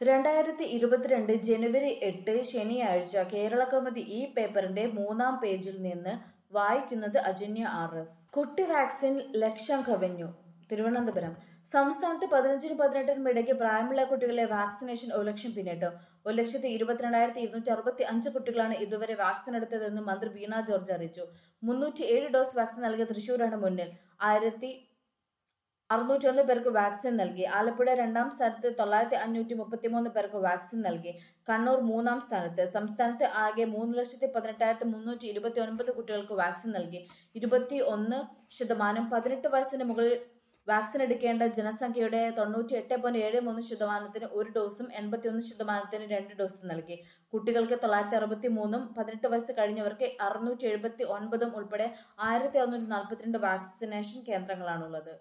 രണ്ടായിരത്തി ഇരുപത്തിരണ്ട് ജനുവരി എട്ട് ശനിയാഴ്ച കേരള കൗമുദി ഈ പേപ്പറിന്റെ മൂന്നാം പേജിൽ നിന്ന് വായിക്കുന്നത് അജന്യ ആർ എസ് കുട്ടി വാക്സിൻ ലക്ഷം കവിഞ്ഞു തിരുവനന്തപുരം സംസ്ഥാനത്ത് പതിനഞ്ചിനും പതിനെട്ടിനും ഇടയ്ക്ക് പ്രായമുള്ള കുട്ടികളെ വാക്സിനേഷൻ ഒരു ലക്ഷം പിന്നിട്ടു ഒരു ലക്ഷത്തി ഇരുപത്തിരണ്ടായിരത്തി ഇരുന്നൂറ്റി അറുപത്തി അഞ്ച് കുട്ടികളാണ് ഇതുവരെ വാക്സിൻ എടുത്തതെന്ന് മന്ത്രി വീണ ജോർജ് അറിയിച്ചു മുന്നൂറ്റി ഏഴ് ഡോസ് വാക്സിൻ നൽകിയ തൃശൂരാണ് മുന്നിൽ ആയിരത്തി അറുന്നൂറ്റി ഒന്ന് പേർക്ക് വാക്സിൻ നൽകി ആലപ്പുഴ രണ്ടാം സ്ഥാനത്ത് തൊള്ളായിരത്തി അഞ്ഞൂറ്റി മുപ്പത്തിമൂന്ന് പേർക്ക് വാക്സിൻ നൽകി കണ്ണൂർ മൂന്നാം സ്ഥാനത്ത് സംസ്ഥാനത്ത് ആകെ മൂന്ന് ലക്ഷത്തി പതിനെട്ടായിരത്തി മുന്നൂറ്റി ഇരുപത്തി ഒൻപത് കുട്ടികൾക്ക് വാക്സിൻ നൽകി ഇരുപത്തി ഒന്ന് ശതമാനം പതിനെട്ട് വയസ്സിന് മുകളിൽ വാക്സിൻ എടുക്കേണ്ട ജനസംഖ്യയുടെ തൊണ്ണൂറ്റി എട്ട് പോയിന്റ് ഏഴ് മൂന്ന് ശതമാനത്തിന് ഒരു ഡോസും എൺപത്തി ഒന്ന് ശതമാനത്തിന് രണ്ട് ഡോസും നൽകി കുട്ടികൾക്ക് തൊള്ളായിരത്തി അറുപത്തി മൂന്നും പതിനെട്ട് വയസ്സ് കഴിഞ്ഞവർക്ക് അറുന്നൂറ്റി എഴുപത്തി ഒൻപതും ഉൾപ്പെടെ ആയിരത്തി അറുന്നൂറ്റി നാൽപ്പത്തിരണ്ട് വാക്സിനേഷൻ കേന്ദ്രങ്ങളാണുള്ളത്